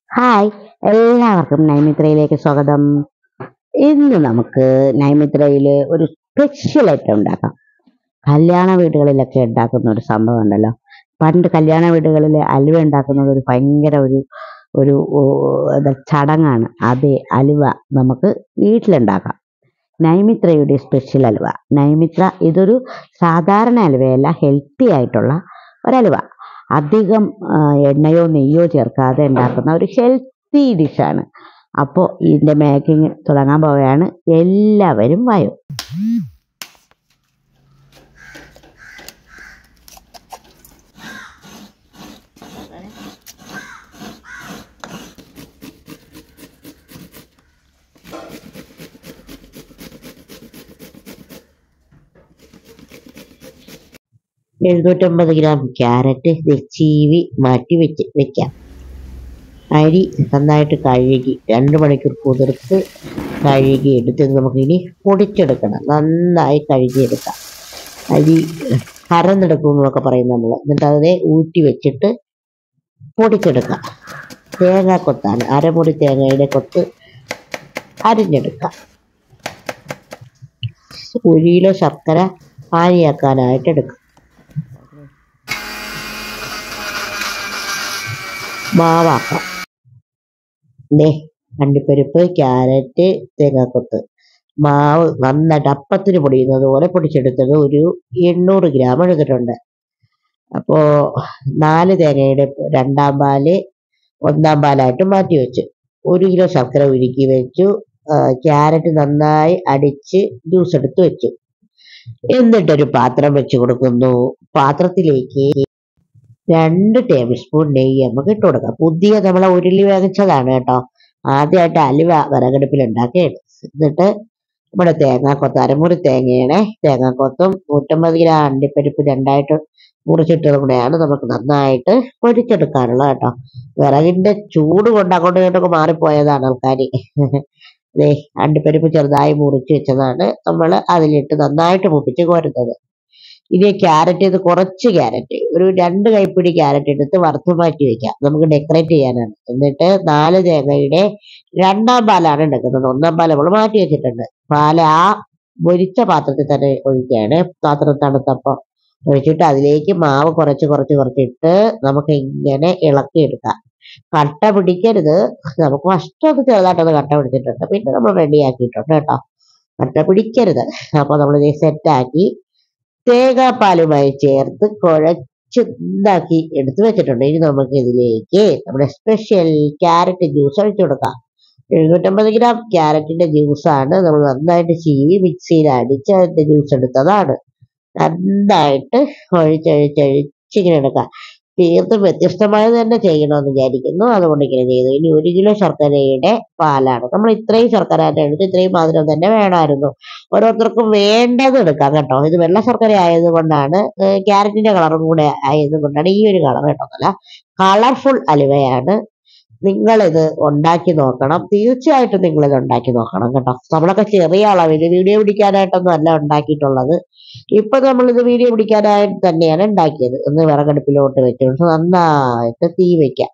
Hi എല്ലാവർക്കും നൈമിത്രയിലേക്ക് സ്വാഗതം ഇന്ന് നമുക്ക് നൈമിത്രയിൽ ഒരു സ്പെഷ്യൽ ഐറ്റം ഉണ്ടാക്കാം കല്യാണ വീടുകളിലൊക്കെ ഉണ്ടാക്കുന്ന ഒരു സംഭവം ഉണ്ടല്ലോ പണ്ട് കല്യാണ വീടുകളിൽ അലുവ ഉണ്ടാക്കുന്നത് ഒരു ഭയങ്കര ഒരു ഒരു ഓ, എന്താ ചടങ്ങാണ് അതെ അലുവ നമുക്ക് വീട്ടിലുണ്ടാക്കാം നൈമിത്രയുടെ സ്പെഷ്യൽ അലുവ നൈമിത്ര ഇതൊരു സാധാരണ അലുവയല്ല ഹെൽത്തി ആയിട്ടുള്ള ഒരലുവ അധികം ആ, എണ്ണയോ നെയ്യോ ചേർക്കാതെ ഉണ്ടാക്കുന്ന ഒരു ഹെൽത്തി ഡിഷാണ് അപ്പോൾ ഇതിൻ്റെ മേക്കിംഗ് തുടങ്ങാൻ പോവുകയാണ് എല്ലാവരും വരും എഴുന്നൂറ്റമ്പത് ഗ്രാം ക്യാരറ്റ് ഇത് ചീവി മാറ്റി വെച്ച് വെക്കാം അരി നന്നായിട്ട് കഴുകി രണ്ട് മണിക്കൂർ കുതിർത്ത് കഴുകി എടുത്ത് നമുക്ക് ഇനി പൊടിച്ചെടുക്കണം നന്നായി കഴുകിയെടുക്കാം അരി കറന്നെടുക്കും എന്നൊക്കെ പറയും നമ്മൾ എന്നിട്ട് അതിനെ ഊറ്റി വെച്ചിട്ട് പൊടിച്ചെടുക്കാം തേങ്ങ കൊത്താണ് അരമുറി തേങ്ങയുടെ കൊത്ത് അരിഞ്ഞെടുക്കാം ഒരു കിലോ ശർക്കര പാനിയാക്കാനായിട്ട് എടുക്കാം മാവാക്കാം ദേ അണ്ടിപ്പരിപ്പ് ക്യാരറ്റ് തേങ്ങാക്കൊത്ത് മാവ് നന്നായിട്ട് അപ്പത്തിന് പൊടിയുന്നത് പോലെ പൊടിച്ചെടുത്തത് ഒരു എണ്ണൂറ് ഗ്രാം എടുത്തിട്ടുണ്ട് അപ്പോൾ നാല് തേങ്ങയുടെ രണ്ടാം പാല് ഒന്നാം പാലായിട്ട് മാറ്റി വെച്ചു ഒരു കിലോ ശർക്കര ഉരുക്കി വെച്ചു ആ, ക്യാരറ്റ് നന്നായി അടിച്ച് ജ്യൂസ് എടുത്ത് വെച്ചു എന്നിട്ടൊരു പാത്രം വെച്ച് കൊടുക്കുന്നു പാത്രത്തിലേക്ക് രണ്ട് ടേബിൾ സ്പൂൺ നെയ്യ് നമുക്ക് ഇട്ട് കൊടുക്കാം പുതിയ നമ്മളെ ഉരുളി വേവിച്ചതാണ് കേട്ടോ ആദ്യമായിട്ട് അലുവ വിറകടുപ്പിൽ ഉണ്ടാക്കിയത് എന്നിട്ട് നമ്മുടെ തേങ്ങാക്കൊത്ത് അരമുറി തേങ്ങയാണ് തേങ്ങാക്കൊത്തും നൂറ്റമ്പത് ഗ്രാം അണ്ടിപ്പരിപ്പ് രണ്ടായിട്ട് മുറിച്ചിട്ടതും കൂടെയാണ് നമുക്ക് നന്നായിട്ട് പൊരിച്ചെടുക്കാനുള്ളത് കേട്ടോ വിറകിന്റെ ചൂട് കൊണ്ട് അങ്ങോട്ടും ഇങ്ങോട്ടൊക്കെ മാറിപ്പോയതാണ് ആൾക്കാർ ദേ അണ്ടിപ്പരിപ്പ് ചെറുതായി മുറിച്ച് വെച്ചതാണ് നമ്മൾ അതിലിട്ട് നന്നായിട്ട് മുപ്പിച്ച് കോരുന്നത് ഇനി ക്യാരറ്റ് ഇത് കുറച്ച് ക്യാരറ്റ് ഒരു രണ്ട് കൈപ്പിടി ക്യാരറ്റ് എടുത്ത് വറുത്ത് മാറ്റി വെക്കാം നമുക്ക് ഡെക്കറേറ്റ് ചെയ്യാനാണ് എന്നിട്ട് നാല് തേങ്ങയുടെ രണ്ടാം പാലാണ് എടുക്കുന്നത് ഒന്നാം പാൽ നമ്മൾ മാറ്റി വെച്ചിട്ടുണ്ട് പാല് ആ പൊരിച്ച പാത്രത്തിൽ തന്നെ ഒഴിക്കുകയാണ് പാത്രം തണുത്തപ്പം ഒഴിച്ചിട്ട് അതിലേക്ക് മാവ് കുറച്ച് കുറച്ച് കുറച്ചിട്ട് നമുക്ക് ഇങ്ങനെ ഇളക്കിയെടുക്കാം കട്ട പിടിക്കരുത് നമുക്ക് ഫസ്റ്റ് ഒന്ന് ചെറുതായിട്ടൊന്ന് കട്ട പിടിച്ചിട്ടുണ്ട് പിന്നെ നമ്മൾ റെഡി ആക്കിയിട്ടുണ്ട് കേട്ടോ കട്ട പിടിക്കരുത് അപ്പൊ നമ്മൾ ഇത് സെറ്റാക്കി തേങ്ങാപ്പാലുമായി ചേർത്ത് കുഴച്ച് ഇതാക്കി എടുത്ത് വെച്ചിട്ടുണ്ട് ഇനി നമുക്ക് ഇതിലേക്ക് നമ്മുടെ സ്പെഷ്യൽ ക്യാരറ്റ് ജ്യൂസ് ഒഴിച്ചു കൊടുക്കാം എഴുന്നൂറ്റമ്പത് ഗ്രാം ക്യാരറ്റിന്റെ ജ്യൂസാണ് നമ്മൾ നന്നായിട്ട് ചീവി മിക്സിയിൽ അടിച്ച് അതിന്റെ ജ്യൂസ് എടുത്തതാണ് നന്നായിട്ട് ഒഴിച്ചൊഴിച്ചൊഴിച്ച് ഇങ്ങനെ എടുക്കാം തീർത്തും വ്യത്യസ്തമായത് തന്നെ ചെയ്യണമെന്ന് വിചാരിക്കുന്നു അതുകൊണ്ട് ഇങ്ങനെ ചെയ്തു ഇനി ഒരു കിലോ ശർക്കരയുടെ പാലാണ് നമ്മൾ ഇത്രയും ശർക്കര തന്നെ എടുത്ത് ഇത്രയും മധുരം തന്നെ വേണമായിരുന്നു ഓരോരുത്തർക്കും വേണ്ടത് എടുക്കാം കേട്ടോ ഇത് വെള്ള ശർക്കര ആയതുകൊണ്ടാണ് ഏഹ് ക്യാരറ്റിന്റെ കളറും കൂടെ ആയതുകൊണ്ടാണ് ഈ ഒരു കളർ കേട്ടോ അല്ല കളർഫുൾ അലുവയാണ് നിങ്ങളിത് ഉണ്ടാക്കി നോക്കണം തീർച്ചയായിട്ടും നിങ്ങളിത് ഉണ്ടാക്കി നോക്കണം കേട്ടോ നമ്മളൊക്കെ ചെറിയ അളവിൽ വീഡിയോ പിടിക്കാനായിട്ടൊന്നും അല്ല ഉണ്ടാക്കിയിട്ടുള്ളത് ഇപ്പൊ നമ്മളിത് വീഡിയോ പിടിക്കാനായിട്ട് തന്നെയാണ് ഉണ്ടാക്കിയത് ഒന്ന് വിറകടുപ്പിലോട്ട് വെച്ചിട്ട് നന്നായിട്ട് തീ വെക്കാം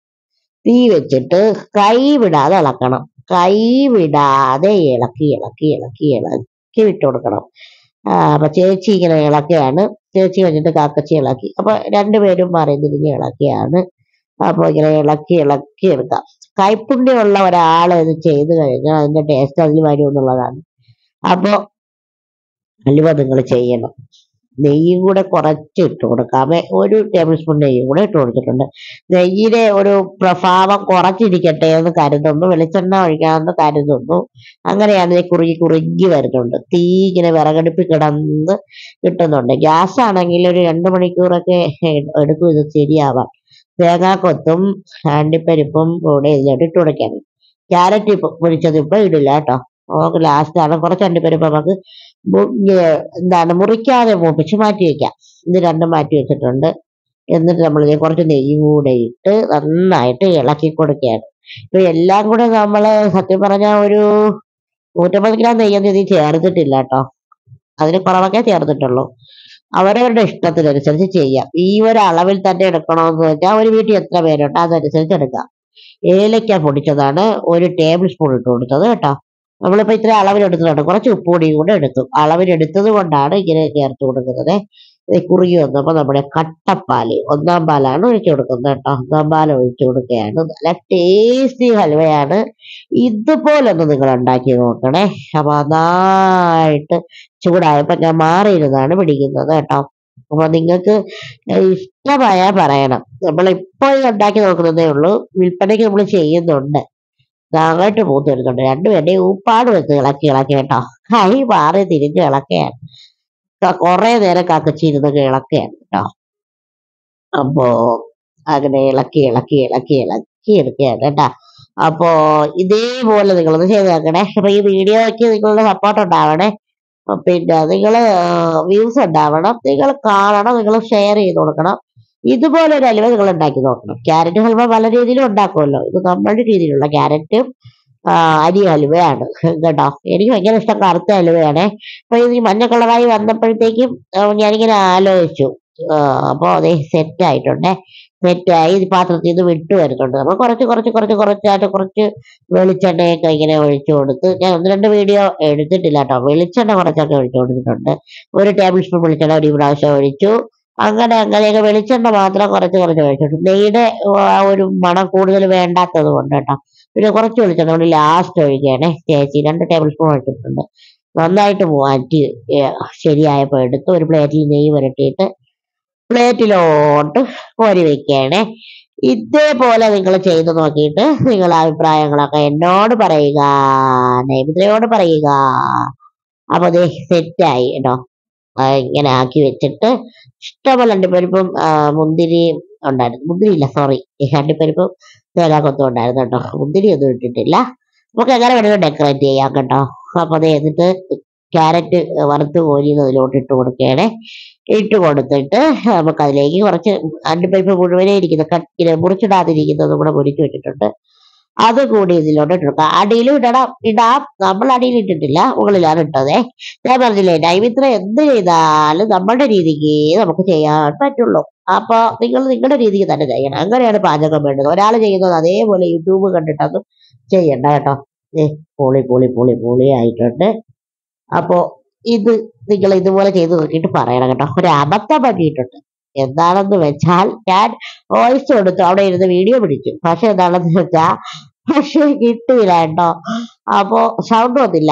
തീ വെച്ചിട്ട് കൈ വിടാതെ ഇളക്കണം കൈ വിടാതെ ഇളക്കി ഇളക്കി ഇളക്കി ഇളക്കി വിട്ട് കൊടുക്കണം ആ, അപ്പൊ ചേച്ചി ഇങ്ങനെ ഇളക്കിയാണ് ചേച്ചി കഴിഞ്ഞിട്ട് കാക്കച്ചി ഇളക്കി അപ്പൊ രണ്ടുപേരും മാറി തിരിഞ്ഞ് ഇളക്കിയാണ് അപ്പൊ ഇങ്ങനെ ഇളക്കി ഇളക്കി എടുക്കാം കൈപ്പുണ്യമുള്ള ഒരാൾ ഇത് ചെയ്തു കഴിഞ്ഞാൽ അതിന്റെ ടേസ്റ്റ് അതിൽ വരും എന്നുള്ളതാണ് അപ്പൊ അലുവ നിങ്ങൾ ചെയ്യണം നെയ്യും കൂടെ കുറച്ച് ഇട്ട് കൊടുക്കാമേ ഒരു ടേബിൾ സ്പൂൺ നെയ്യും കൂടെ ഇട്ട് കൊടുത്തിട്ടുണ്ട് നെയ്യിലെ ഒരു പ്രഭാവം കുറച്ചിരിക്കട്ടെ എന്ന് കരുതുന്നു വെളിച്ചെണ്ണ ഒഴിക്കാമെന്ന് കരുതുന്നു അങ്ങനെയാണ് ഇത് കുറുകി കുറുകി വരുന്നുണ്ട് തീ ഇങ്ങനെ വിറകടുപ്പിൽ കിടന്ന് കിട്ടുന്നുണ്ട് ഗ്യാസ് ആണെങ്കിൽ ഒരു രണ്ട് മണിക്കൂറൊക്കെ എടുക്കും ഇത് ശരിയാവാൻ തേങ്ങാക്കൊത്തും അണ്ടിപ്പരിപ്പും കൂടെ ഇതിലോട്ട് ഇട്ട് കൊടുക്കാൻ ക്യാരറ്റ് ഇപ്പൊ പൊരിച്ചത് ഇപ്പൊ ഇടില്ല കേട്ടോ നമുക്ക് ലാസ്റ്റ് ആണ് കുറച്ച് അണ്ടിപ്പരിപ്പ് നമുക്ക് മു- ഇങ്ങനെ എന്താണ് മുറിക്കാതെ മൂപ്പിച്ച് മാറ്റി വെക്കാം ഇത് രണ്ടും മാറ്റി വെച്ചിട്ടുണ്ട് എന്നിട്ട് നമ്മൾ കുറച്ച് നെയ്യും കൂടെ ഇട്ട് നന്നായിട്ട് ഇളക്കി കൊടുക്കുകയാണ് ഇപ്പൊ എല്ലാം കൂടെ നമ്മള് സത്യം പറഞ്ഞ ഒരു നൂറ്റമ്പത് ഗ്രാം നെയ്യൊന്നും ഇതിൽ ചേർത്തിട്ടില്ല കേട്ടോ അതിന് കുറവൊക്കെ ചേർത്തിട്ടുള്ളൂ അവരവരുടെ ഇഷ്ടത്തിനനുസരിച്ച് ചെയ്യാം ഈ ഒരു അളവിൽ തന്നെ എടുക്കണമെന്ന് വെച്ചാൽ ഒരു വീട്ടിൽ എത്ര പേരുണ്ട് അതനുസരിച്ച് എടുക്കാം ഏലക്ക പൊടിച്ചതാണ് ഒരു ടേബിൾ സ്പൂൺ ഇട്ട് കൊടുത്തത് കേട്ടോ നമ്മളിപ്പോൾ ഇത്ര അളവിനെടുത്തതാണ് കുറച്ച് ഉപ്പ് പൊടിയും കൂടെ എടുത്തു അളവിനെടുത്തത് കൊണ്ടാണ് ഇങ്ങനെ ചേർത്ത് കൊടുക്കുന്നത് ഇത് കുറുകി വന്നപ്പോൾ നമ്മുടെ കട്ടപ്പാല് ഒന്നാം പാലാണ് ഒഴിച്ചു കൊടുക്കുന്നത് കേട്ടോ ഒന്നാം പാൽ ഒഴിച്ചു കൊടുക്കുകയാണ് നല്ല ടേസ്റ്റി ഹൽവയാണ് ഇതുപോലൊന്ന് നിങ്ങൾ ഉണ്ടാക്കി നോക്കണേ അപ്പൊ നന്നായിട്ട് ചൂടായപ്പോ ഞാൻ മാറിയിരുന്നാണ് പിടിക്കുന്നത് കേട്ടോ അപ്പൊ നിങ്ങൾക്ക് ഇഷ്ടമായാൽ പറയണം നമ്മൾ ഇപ്പോൾ ഉണ്ടാക്കി നോക്കുന്നതേ ഉള്ളൂ വിൽപ്പനയ്ക്ക് നമ്മൾ ചെയ്യുന്നുണ്ട് നന്നായിട്ട് മൂത്ത് വരുന്നുണ്ട് രണ്ടുപേരുടെയും ഉപ്പാട് വെച്ച് ഇളക്കി ഇളക്കി കേട്ടോ കൈ മാറി തിരിഞ്ഞ് ഇളക്കുകയാണ് ക- കുറേ നേരം കക്കച്ചിരുന്നൊക്കെ ഇളക്കുകയാണ് കേട്ടോ അപ്പോ അങ്ങനെ ഇളക്കി ഇളക്കി ഇളക്കി ഇളക്കി എടുക്കുകയാണ് കേട്ടോ അപ്പോ ഇതേപോലെ നിങ്ങളൊന്ന് ചെയ്ത് നോക്കണേ അപ്പൊ ഈ വീഡിയോയ്ക്ക് നിങ്ങളുടെ സപ്പോർട്ട് ഉണ്ടാവണേ അപ്പൊ പിന്നെ നിങ്ങൾ വ്യൂസ് ഉണ്ടാവണം നിങ്ങൾ കാണണം നിങ്ങൾ ഷെയർ ചെയ്ത് കൊടുക്കണം ഇതുപോലെ ഒരു ഹൽവ നിങ്ങൾ ഉണ്ടാക്കി നോക്കണം ക്യാരറ്റ് ഹൽവ പല രീതിയിലും ഉണ്ടാക്കുമല്ലോ ഇത് നമ്മളുടെ രീതിയിലുള്ള ക്യാരറ്റും ആ, അരി ഹലുവയാണ് കേട്ടോ എനിക്ക് ഭയങ്കര ഇഷ്ടം കറുത്ത ഹലുവയാണേ അപ്പൊ ഇത് ഈ മഞ്ഞ കളറായി വന്നപ്പോഴത്തേക്കും ആ, ഞാനിങ്ങനെ ആലോചിച്ചു ആ, അപ്പൊ അതേ സെറ്റ് ആയിട്ടുണ്ടേ സെറ്റായി ഇത് പാത്രത്തിൽ നിന്ന് വിട്ടു വരുന്നുണ്ട് നമ്മൾ കുറച്ച് കുറച്ച് കുറച്ച് കുറച്ചായിട്ട് കുറച്ച് വെളിച്ചെണ്ണയൊക്കെ ഇങ്ങനെ ഒഴിച്ചു കൊടുത്ത് ഞാൻ ഒന്ന് രണ്ട് വീഡിയോ എടുത്തിട്ടില്ല കേട്ടോ വെളിച്ചെണ്ണ കുറച്ചൊക്കെ ഒഴിച്ചു കൊടുത്തിട്ടുണ്ട് ഒരു ടേബിൾ സ്പൂൺ വെളിച്ചെണ്ണ ഒരു പ്രാവശ്യം ഒഴിച്ചു അങ്ങനെ അങ്ങനെയൊക്കെ വെളിച്ചെണ്ണ മാത്രം കുറച്ച് കുറച്ച് ഒഴിച്ചിട്ടുണ്ട് നെയ്യുടെ ആ ഒരു മണം കൂടുതൽ വേണ്ടാത്തത് കൊണ്ട് കേട്ടോ പിന്നെ കുറച്ച് വെളിച്ചെണ്ണ കൂടി ലാസ്റ്റ് ഒഴിക്കുകയാണേ ചേച്ചി രണ്ട് ടേബിൾ സ്പൂൺ ഒഴിച്ചിട്ടുണ്ട് നന്നായിട്ട് മാറ്റി ഏ, ശരിയായപ്പോൾ എടുത്ത് ഒരു പ്ലേറ്റിൽ നെയ്യ് പുരട്ടിയിട്ട് പ്ലേറ്റിലോട്ട് കോരി വെക്കുകയാണേ ഇതേപോലെ നിങ്ങൾ ചെയ്തു നോക്കിയിട്ട് നിങ്ങളുടെ അഭിപ്രായങ്ങളൊക്കെ എന്നോട് പറയുക നൈമിത്രയോട് പറയുക അപ്പൊ അത് സെറ്റായി കേട്ടോ ആ, ഇങ്ങനെ ആക്കി വെച്ചിട്ട് ഇഷ്ടംപോലെ അണ്ടിപ്പരിപ്പും ആ, മുന്തിരിയും ഉണ്ടായിരുന്നു മുന്തിരി ഇല്ല സോറി അണ്ടിപ്പരിപ്പും തേങ്ങാക്കൊത്തും ഉണ്ടായിരുന്നു കേട്ടോ മുന്തിരി ഒന്നും ഇട്ടിട്ടില്ല നമുക്ക് എങ്ങനെ വേണമെങ്കിലും ഡെക്കറേറ്റ് ചെയ്യാം കേട്ടോ അപ്പൊ അത് എന്നിട്ട് ക്യാരറ്റ് വറുത്ത് കോരിയത് അതിലോട്ട് ഇട്ട് കൊടുക്കുകയാണെ ഇട്ട് കൊടുത്തിട്ട് നമുക്ക് അതിലേക്ക് കുറച്ച് അണ്ടിപ്പരിപ്പ് മുഴുവനേ ഇരിക്കുന്ന കട്ടിന് മുറിച്ചിടാതിരിക്കുന്നത് കൂടെ പൊരിച്ചു വെച്ചിട്ടുണ്ട് അത് കൂടി ഇതിലോട്ട് ഇട്ട് കൊടുക്കാം അടിയിലും ഇടണം ഇടാം നമ്മൾ അടിയിൽ ഇട്ടിട്ടില്ല മുകളിലാണ് ഇട്ടതേ ഞാൻ പറഞ്ഞില്ലേ നൈമിത്ര എന്ത് ചെയ്താലും നമ്മുടെ രീതിക്ക് നമുക്ക് ചെയ്യാൻ പറ്റുള്ളൂ അപ്പൊ നിങ്ങൾ നിങ്ങളുടെ രീതിക്ക് തന്നെ ചെയ്യണം അങ്ങനെയാണ് പാചകം വേണ്ടത് ഒരാൾ ചെയ്യുന്നത് അതേപോലെ യൂട്യൂബ് കണ്ടിട്ടൊന്നും ചെയ്യണ്ട കേട്ടോ ഏ പൊളി പൊളി പൊളി പൊളി ആയിട്ടുണ്ട് അപ്പോ ഇത് നിങ്ങൾ ഇതുപോലെ ചെയ്ത് നോക്കിയിട്ട് പറയണം കേട്ടോ ഒരു അബദ്ധം പറ്റിയിട്ടുണ്ട് എന്താണെന്ന് വെച്ചാൽ ഞാൻ വോയിസ് കൊടുത്തു അവിടെ ഇരുന്ന് വീഡിയോ പിടിച്ചു പക്ഷെ എന്താണെന്ന് വെച്ചാൽ പക്ഷെ കിട്ടിയില്ല കേട്ടോ അപ്പോ സൗണ്ട് വന്നില്ല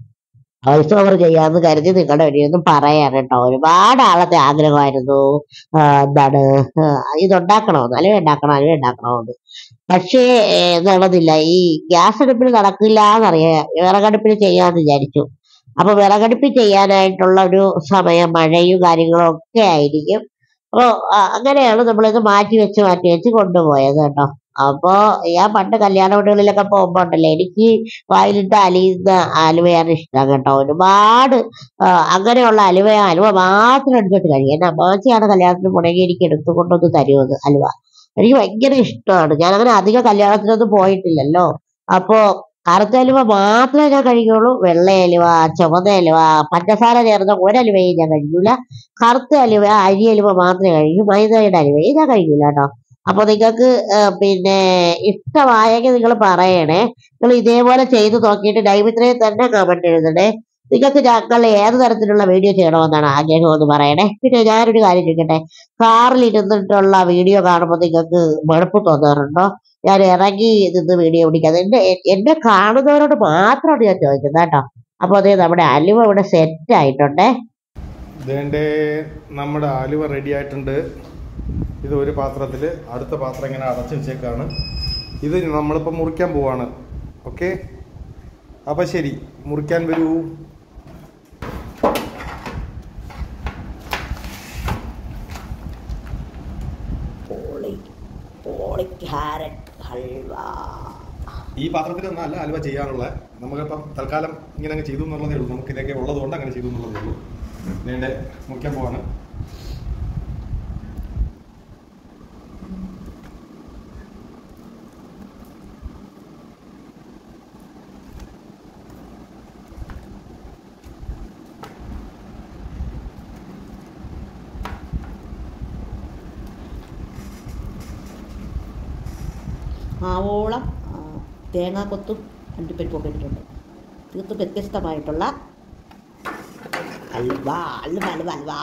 വോയിസ് ഓവർ ചെയ്യാന്ന് കരുതി നിങ്ങളുടെ വേണ്ടിയൊന്നും പറയാൻ കേട്ടോ ഒരുപാട് ആളത്തെ ആഗ്രഹമായിരുന്നു ആ, എന്താണ് ആ, ഇതുണ്ടാക്കണമെന്ന് അലുവ ഉണ്ടാക്കണം അലുവ ഉണ്ടാക്കണമെന്ന് പക്ഷേ ഏ, നടന്നില്ല ഈ ഗ്യാസ് അടുപ്പിൽ നടക്കില്ല എന്നറിയാം വിറകടുപ്പിൽ ചെയ്യാന്ന് വിചാരിച്ചു അപ്പൊ വിറകടുപ്പിൽ ചെയ്യാനായിട്ടുള്ള ഒരു സമയം മഴയും കാര്യങ്ങളും ഒക്കെ ആയിരിക്കും അപ്പൊ ആ, അങ്ങനെയാണ് നമ്മളിത് മാറ്റി വെച്ച് മാറ്റി വെച്ച് കൊണ്ടുപോയത് കേട്ടോ അപ്പോ ഞാൻ പണ്ട് കല്യാണ വീടുകളിലൊക്കെ പോകുമ്പോ ഉണ്ടല്ലോ എനിക്ക് വായിലിട്ട് അലിയുന്ന അലുവയാണ് ഇഷ്ടം കേട്ടോ ഒരുപാട് ആ, അങ്ങനെയുള്ള അലുവ അലുവ മാത്രം എടുത്തിട്ട് കഴിയും എന്റെ അമ്മാച്ചിയാണ് കല്യാണത്തിന് മുടങ്ങി എനിക്ക് എടുത്തുകൊണ്ടൊന്ന് തരുമെന്ന് അലുവ എനിക്ക് ഭയങ്കര ഇഷ്ടമാണ് ഞാൻ അങ്ങനെ അധികം കല്യാണത്തിനൊന്നും പോയിട്ടില്ലല്ലോ അപ്പോ കറുത്ത അലുവ മാത്രമേ ഞാൻ കഴിക്കുള്ളൂ വെള്ള അലുവ ചുവന്ന അലുവ പഞ്ചസാര ചേർന്ന ഒരലുവയും ഞാൻ കഴിക്കൂല കറുത്ത അലുവ അരി അലുവ മാത്രമേ കഴിക്കൂ മൈദയുടെ അലുവയും ഞാൻ കഴിക്കൂല കേട്ടോ അപ്പൊ നിങ്ങൾക്ക് പിന്നെ ഇഷ്ടമായെങ്കിൽ നിങ്ങൾ പറയണേ നിങ്ങൾ ഇതേപോലെ ചെയ്ത് നോക്കിയിട്ട് ഡൈമിത്രയെ തന്നെ കമന്റ് എഴുതണേ നിങ്ങൾക്ക് ഞങ്ങൾ ഏത് തരത്തിലുള്ള വീഡിയോ ചെയ്യണമെന്നാണ് ആഗ്രഹം എന്ന് പറയണേ പിന്നെ ഞാനൊരു കാര്യം ചോദിക്കട്ടെ കാറിൽ ഇരുന്നിട്ടുള്ള വീഡിയോ കാണുമ്പോൾ നിങ്ങൾക്ക് മടുപ്പ് തോന്നാറുണ്ടോ ഞാൻ ഇറങ്ങി നിന്ന് വീഡിയോ പിടിക്കാതെ എന്നെ എന്നെ കാണുന്നവരോട് മാത്രമാണ് ഞാൻ ചോദിക്കുന്നത് കേട്ടോ അപ്പൊ അതേ നമ്മുടെ അലുവ ഇവിടെ സെറ്റ് ആയിട്ടുണ്ടേ ഇതേൻ്റെ നമ്മുടെ ആലുവ റെഡി ആയിട്ടുണ്ട് ഇത് ഒരു പാത്രത്തിൽ അടുത്ത പാത്രം ഇങ്ങനെ അടച്ചു വെച്ചേക്കാണ് ഇത് നമ്മളിപ്പോൾ മുറിക്കാൻ പോവാണ് ഓക്കെ അപ്പം ശരി മുറിക്കാൻ വരൂ പോളി പോളി ക്യാരറ്റ് ഹൽവ ഈ പാത്രത്തിൽ ഒന്നല്ല അലുവ ചെയ്യാനുള്ള നമുക്കിപ്പം തൽക്കാലം ഇങ്ങനെ അങ്ങ് ചെയ്തു എന്നുള്ളതേ ഉള്ളൂ നമുക്ക് ഇതൊക്കെ ഉള്ളതുകൊണ്ട് അങ്ങനെ ചെയ്തു എന്നുള്ളതേ ഉള്ളൂ വേണ്ട മുറിക്കാൻ പോവാണ് ആവോളം ആ, തേങ്ങാക്കൊത്തും അണ്ടിപ്പരിപ്പൊക്കെ ഇട്ടിട്ടുണ്ട് തീർത്തും വ്യത്യസ്തമായിട്ടുള്ള അൽവ അൽവ അൽവ അൽവ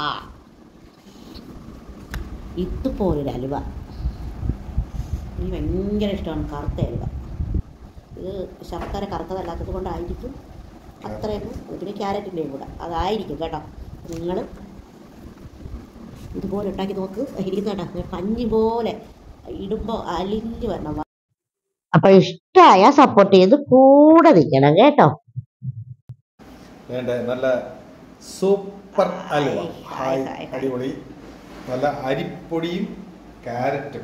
ഇതുപോലൊരു അലുവ എനിക്ക് ഭയങ്കര ഇഷ്ടമാണ് കറുത്ത അലുവ ഇത് ശർക്കര കറുത്തതല്ലാത്തത് കൊണ്ടായിരിക്കും അത്രയും പിന്നെ ക്യാരറ്റിൻ്റെയും കൂടെ അതായിരിക്കും കേട്ടോ നിങ്ങൾ ഇതുപോലെ ഉണ്ടാക്കി നോക്ക് ഇരിക്കുന്ന കേട്ടോ പഞ്ഞി പോലെ ഇടുമ്പോൾ അലിഞ്ഞ് വരണം അപ്പൊ ഇഷ്ടമായ സപ്പോർട്ട് ചെയ്ത് കൂടെ നിൽക്കണം കേട്ടോ വേണ്ട നല്ല സൂപ്പർ അലുവ ഹായ്, ഹായ് ഹായ്, ഹായ്. അടിപൊളി നല്ല അരിപ്പൊടിയും ക്യാരറ്റും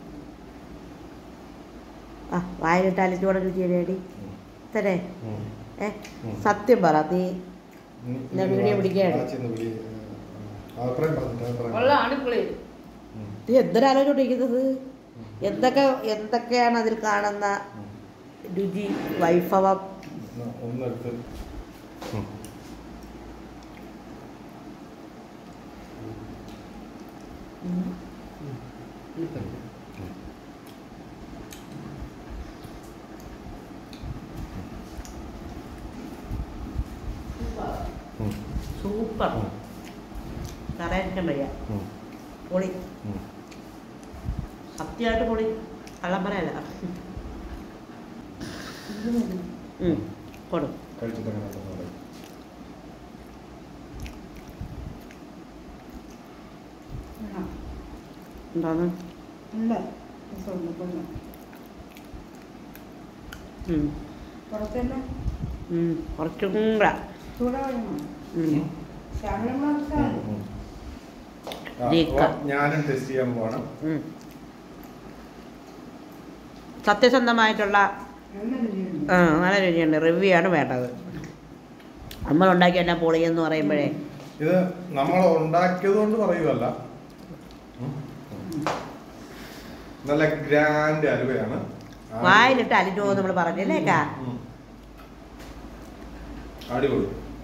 ആ വായിലിട്ട് അലിഞ്ഞോടെ രുചിയടി തരേ ഉം. ഏ ഉം. സത്യം പറ നീ ഇനി- ഞാൻ ഇനി വീഡിയോ വാ- പിടിക്കുകയാണ്. വാച്ചിന്ന് വിളി. ആ, അഭിപ്രായം പറഞ്ഞിട്ട് അഭിപ്രായം ഉള്ള അടിപൊളി ഉം. നീ എന്തൊരാലോചിച്ചോണ്ടിരിക്കുന്നത് എന്തൊക്കെ എന്തൊക്കെയാണ് അതിൽ കാണുന്ന ഉം. രുചി വൈഭവം എന്നാ, ഒന്നെടുത്ത് ഉം. ഉം. സൂപ്പർ ഉം. കറയാൻ വരിക ഉം. പൊളി ഉം. സത്യമായിട്ട് പൊളി കള്ളം പറയല്ല ഉം, കൊടു കഴിച്ചിട്ട് അങ്ങനെ ഉണ്ടെന്ന് പറയും. എന്താണ് ഇല്ല രസമുണ്ട് കൊള്ളാം ഉം, പുറത്തന്നെ ഉം, കുറച്ചും കൂടെ ചൂടാ വേണോ ഉം. ശകലം ഉം. മാത്രം ഉം. ആ, ജീക്ക. അപ്പൊ ഞാനും ടെസ്റ്റ് ചെയ്യാൻ പോവാണ് ഉം. സത്യസന്ധമായിട്ടുള്ള നല്ല രുചിയുണ്ട് ആ, നല്ല രുചിയുണ്ട് റിവ്യൂ ആണ് വേണ്ടത് നമ്മൾ ഉണ്ടാക്കിയ എല്ലാം പൊളിയെന്ന് പറയുമ്പോഴേ ഇത് നമ്മൾ ഉണ്ടാക്കിയത് കൊണ്ട് പറയുമല്ല ഉം. നല്ല ഗ്രാൻഡ് അലുവയാണ് ആ, വായിലിട്ട് അലിഞ്ഞു പോകും നമ്മൾ പറഞ്ഞല്ലേ കാ ഉം. അടിപൊളി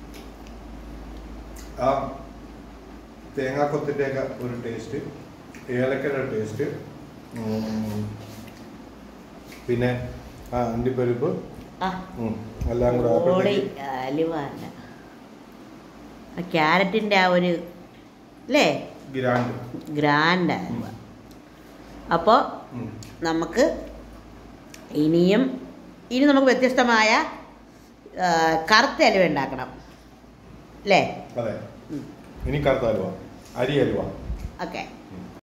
ആ തേങ്ങാക്കൊത്തിൻ്റെ ഒക്കെ ഒരു ടേസ്റ്റ് ഏലക്കയുടെ ടേസ്റ്റ് ഉം. പിന്നെ ആ അണ്ടിപ്പരിപ്പ് ആ ഉം. എല്ലാം കൂടെ പൊളി ആയപ്പോഴത്തേക്ക് അലുവ അല്ല ആ ക്യാരറ്റിൻ്റെ ആ ഒരു അല്ലേ ഗ്രാൻഡ് ഗ്രാൻഡ് അലുവ അപ്പോൾ ഉം. നമുക്ക് ഇനിയും ഇനി നമുക്ക് വ്യത്യസ്തമായ ആ, കറുത്ത അലുവ ഉണ്ടാക്കണം അല്ലേ അതെ ഉം. ഇനി കറുത്ത അലുവ അരി അലുവ ഓക്കെ